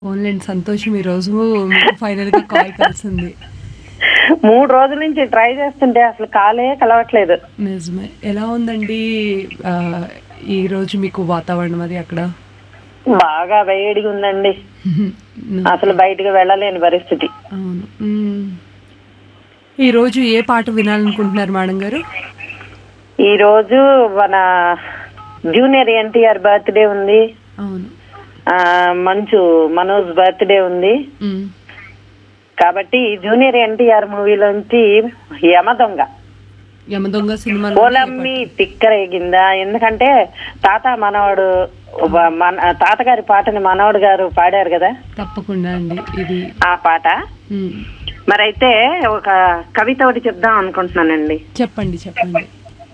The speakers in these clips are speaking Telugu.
పోన్లేండి సంతోషం ఈరోజు మీకు ఫైనల్గా కాల్ కలిసింది మూడు రోజుల నుంచి ట్రై చేస్తుంటే అసలు కాలే కలవట్లేదు నిజమే ఎలా ఉందండి ఆ, ఈ రోజు మీకు వాతావరణం అది అక్కడ బాగా వేడిగా ఉందండి అసలు బయటికి వెళ్ళలేని పరిస్థితి అవును మ్మ్. ఈరోజు ఏ పాట వినాలనుకుంటున్నారు మేడం గారు ఈ రోజు మన జూనియర్ ఎన్టీఆర్ బర్త్డే ఉంది అవును ఆ, మంచు మనోజ్ బర్త్డే ఉంది మ్మ్. కాబట్టి జూనియర్ ఎన్టీఆర్ మూవీలోంచి యమ దొంగ యమదొంగ సినిమాలో పోలమ్మి తిక్కరేగిందా ఎందుకంటే తాత మనవడు వ- మన తాతగారి పాటని మనవడు గారు పాడారు కదా తప్పకుండా అండి ఇది ఆ పాట మ్మ్. మరైతే ఒక కవిత ఒకటి చెప్దాం అనుకుంటున్నానండి చెప్పండి చెప్పండి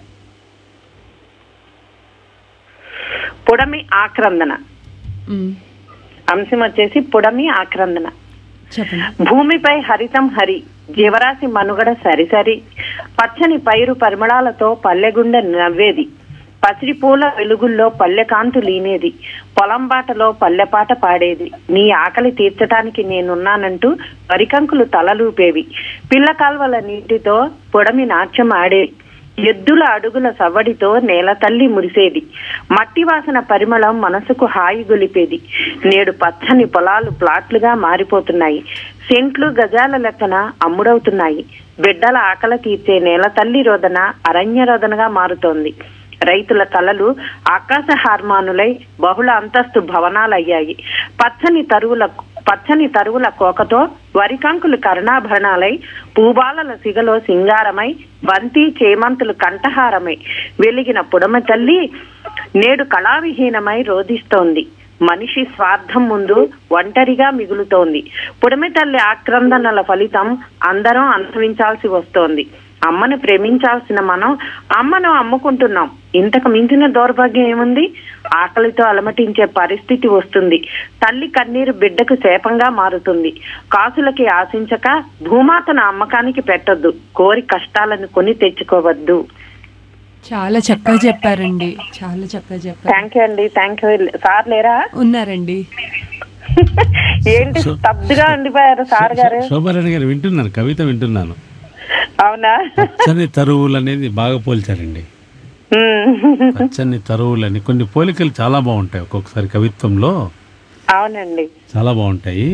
పుడమి ఆక్రందన మ్మ్. అంశం వచ్చేసి పుడమి ఆక్రందన చెప్పండి భూమిపై హరితం హరి జీవరాశి మనుగడ సరిసరి పచ్చని పైరు పరిమళాలతో పల్లెగుండె నవ్వేది పసిడి పూల వెలుగుల్లో పల్లె కాంతు లీనేది పొలం బాటలో పల్లెపాట పాడేది నీ ఆకలి తీర్చటానికి నేనున్నానంటూ వరికంకులు తలలూపేవి పిల్ల కాల్వల నీటితో పొడమి నాట్యం ఆడేది ఎద్దుల అడుగుల సవ్వడితో నేల తల్లి మురిసేది మట్టి వాసన పరిమళం మనసుకు హాయి గొలిపేది నేడు పచ్చని పొలాలు ప్లాట్లుగా మారిపోతున్నాయి సెంట్లు గజాల లెక్కన అమ్ముడవుతున్నాయి బిడ్డల ఆకలి తీర్చే నేల తల్లి రోదన అరణ్య రోదనగా మారుతోంది రైతుల కలలు ఆకాశ హార్మానులై బహుళ అంతస్తు భవనాలయ్యాయి పచ్చని తరువుల పచ్చని తరువుల కోకతో వరికంకులు కరుణాభరణాలై పూబాలల సిగలో సింగారమై బంతి చేమంతులు కంఠహారమై వెలిగిన పుడమ తల్లి నేడు కళావిహీనమై రోధిస్తోంది మనిషి స్వార్థం ముందు ఒంటరిగా మిగులుతోంది పుడమి తల్లి ఆక్రందనల ఫలితం అందరం అనుభవించాల్సి వస్తోంది అమ్మను ప్రేమించాల్సిన మనం అమ్మను అమ్ముకుంటున్నాం ఇంతకు మించిన దౌర్భాగ్యం ఏముంది ఆకలితో అలమటించే పరిస్థితి వస్తుంది తల్లి కన్నీరు బిడ్డకు శాపంగా మారుతుంది కాసులకి ఆశించక భూమాతను అమ్మకానికి పెట్టొద్దు కోరి కష్టాలను కొని తెచ్చుకోవద్దు చాలా చక్కగా చెప్పారండి చాలా చక్కగా చెప్పారు థ్యాంక్ యూ అండి థ్యాంక్ యూ సార్ లేరా ఉన్నారండి ఏంటి స్తబ్దుగా ఉండిపోయారు సార్ గారు శోభారాణి గారు వింటున్నాను కవిత వింటున్నాను అవునా పచ్చని తరువులు అనేది బాగా పోల్చారండి ఉమ్. పచ్చని తరువులని కొన్ని పోలికలు చాలా బాగుంటాయి ఒక్కొక్కసారి కవిత్వంలో అవునండి చాలా బాగుంటాయి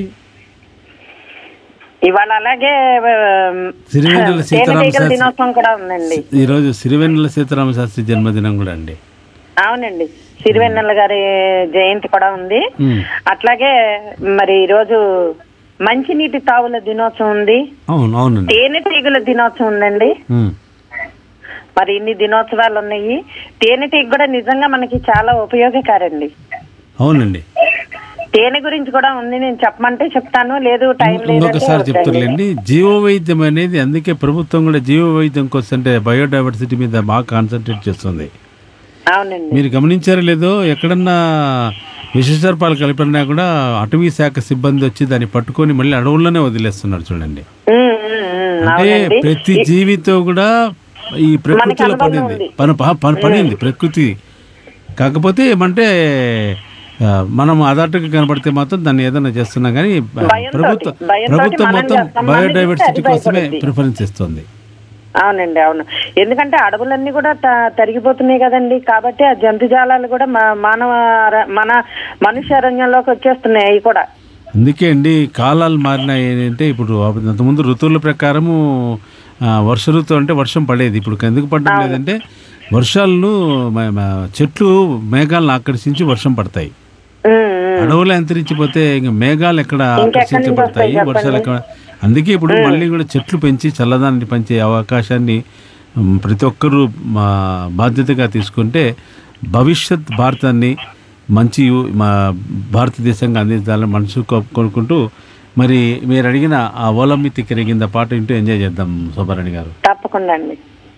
ఇవాళ అలాగే సిరివెన్నెల సీతారామ తేనెటీగల శాస్త్రి దినోత్సవం కూడా ఉందండి ఈరోజు సిరివెన్నెల సీతారామ శాస్త్రి జన్మదినం కూడా అండి అవునండి సిరివెన్నెల గారి జయంతి కూడా ఉంది ఉమ్. అట్లాగే మరి ఈరోజు మంచినీటి తావుల దినోత్సవం ఉంది అవును అవునండి తేనెటీగల దినోత్సవం ఉందండి ఉమ్. మరి ఇన్ని దినోత్సవాలు ఉన్నాయి తేనెటీగ కూడా నిజంగా మనకి చాలా ఉపయోగకారండి అవునండి తేనె గురించి కూడా ఉంది నేను చెప్పమంటే చెప్తాను లేదు టైం లేదంటే ఇంకొకసారి వద్దండి. చెప్తారులేండి జీవ వైద్యం అనేది అందుకే ప్రభుత్వం కూడా జీవ వైద్యం కోసం అంటే బయోడైవర్సిటీ మీద బాగా కాన్సన్ట్రేట్ చేస్తుంది అవునండి మీరు గమనించారో లేదో ఎక్కడన్నా విషసర్పాలు కలిపినా కూడా అటవీ శాఖ సిబ్బంది వచ్చి దాన్ని పట్టుకొని మళ్ళీ అడవుల్లోనే వదిలేస్తున్నారు చూడండి ఉమ్, ఉమ్, ఉమ్, అంటే అవునండి ప్రతి జీవితో కూడా ఈ ప్రకృతిలో అనుబంధం పడింది ఉంది. పని ప- ప- పడింది ప్రకృతి కాకపోతే ఏమంటే ఆ, మనం అదాటుగా కనబడితే మాత్రం దాన్ని ఏదైనా చేస్తున్నాం కానీ భయంతోటి- ప్రభుత్వ భయంతోటి ప్రభుత్వం మనం మొత్తం చేస్తాం. బయోడైవర్సిటీ అది కోసమే భయపడుద్ది. ప్రిఫరెన్స్ ఇస్తుంది అవునండి అవును ఎందుకంటే అడవులన్నీ కూడా త- తరిగిపోతున్నాయి కదండి కాబట్టి ఆ జంతుజాలాలు కూడా మా- మానవ అర- మన మనుష్య అరణ్యంలోకి వచ్చేస్తున్నాయి అవి కూడా అందుకే అండి కాలాలు మారినాయి అంటే ఇప్పుడు అంతకుముందు ఋతువుల ప్రకారము ఆ, వర్ష ఋతువు అంటే వర్షం పడేది ఇప్పుడు ఎందుకు పడడం లేదంటే వర్షాలను మ- మ- చెట్లు మేఘాలను ఆకర్షించి వర్షం పడతాయి ఉమ్, ఉమ్. అడవులు అంతరించిపోతే ఇంక మేఘాలు ఎక్కడ ఆకర్షించబడతాయి వర్షాలు ఎక్కడ అందుకే ఇప్పుడు మళ్ళీ కూడా చెట్లు పెంచి చల్లదాన్ని పెంచే అవకాశాన్ని ఉమ్, ప్రతి ఒక్కరూ మా బాధ్యతగా తీసుకుంటే భవిష్యత్ భారతాన్ని మంచి యు- మా భారతదేశంగా అందించాలని మనసు కో- కోరుకుంటూ మరి మీరు అడిగిన ఆ ఓలమ్మి తిక్కిరిగింద పాట వింటూ ఎంజాయ్ చేద్దాం సుబ్బారాణి గారు తప్పకుండా అండి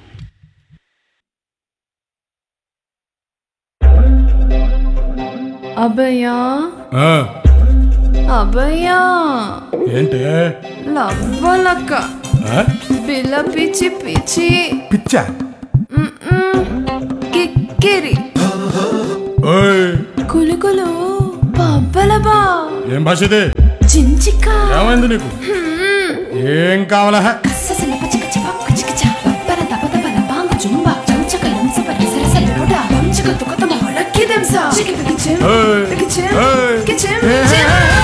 అభయా ఆ, అభయా ఏంటే లవ్వలక్క ఆ? పిల్ల పిచ్చి పిచ్చి పిచ్చా కిక్కిరి ఓయ్ కులుకులు పబ్బ లబ్బలబా ఏం భాష ఇది చించిక ఏమైంది నీకు ఏం కావాలా కస్ససల పచక చిపక్క చికచ లబ్బర దబదబ లబాంగ జుంబ చంచక లంచబ రసరస లబుడ వంచక తుకతమ హొలక్కి దెంస చికి పికి చిమ్ ఏయ్, పికి చిమ్ ఏయ్. పికి చిమ్